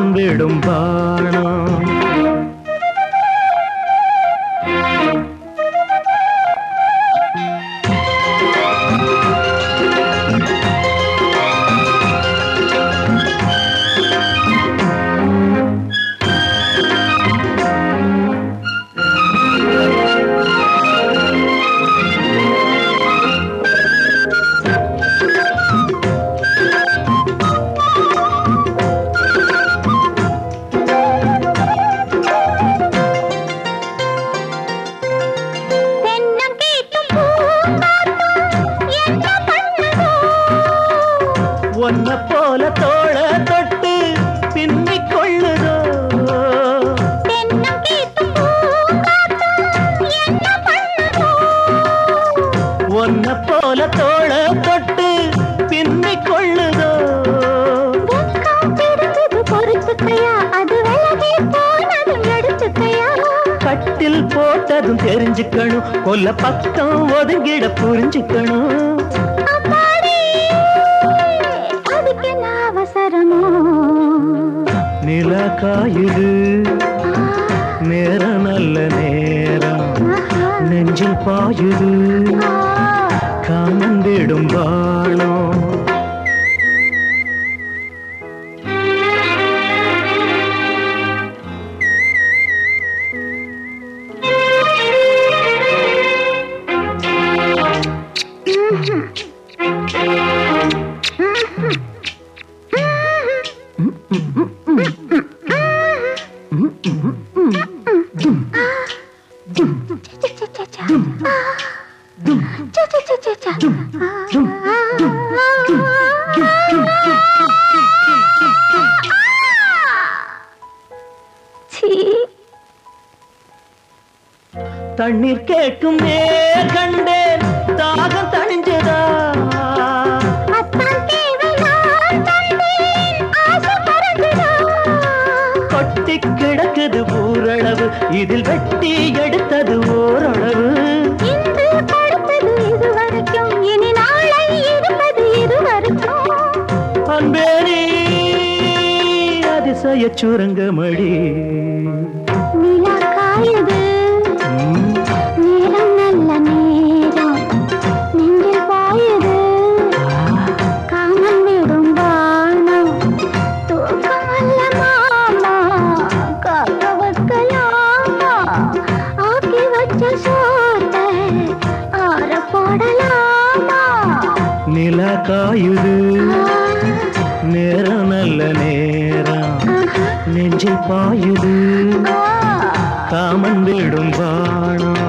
Common விடும் பாணம் தென்னம் கேட்டும் பூங்காத்தும் என்ன பண்ணுதோ? ஒன்ன போல தோள தொட்டு பின்னிக் கொள்ளுதோ தென்னம் கேட்டும் பூங்காத்தும் என்ன பண்ணுதோ? ஒன்ன போல தோள தொட்டு பின்னிக் கொள்ளுதோ வெட்கம் தெரிஞ்சது பொறுத்துக்கையா, அது விலகி போனதும் எடுத்துக்கையா? கட்டில் போட்டதும் தெரிஞ்சுக்கணும் கொல்ல பக்கம் ஒதுங்கிட புரிஞ்சுக்கணும் அப்பாடி, அதுக்கு என்ன அவசரமோ நில காயுது ஆ, நேரம் நல்ல நேரம் ஆஹா, நெஞ்சில் பாயுது ஆ. காமன் விடும் பாணம் தண்ணீர் கேட்கும் நேர் கண்டேன் தாகம் தணிஞ்சதா கொட்டி கிடக்குது ஊரளவு இதில் வெட்டி எடுத்தது ஓரளவு அன்பேரி அதிசய சுரங்கமடி ம், காமன் விடும் வானம் தூக்கமல்ல மாமா காக்க வைக்கலாமா ஆக்கி வச்ச சோத்தை ஆற போடலாமா நில காயுது நேரம் நல்ல நேரம் நெஞ்சில் பாயுது காமன் விடும் பாணம்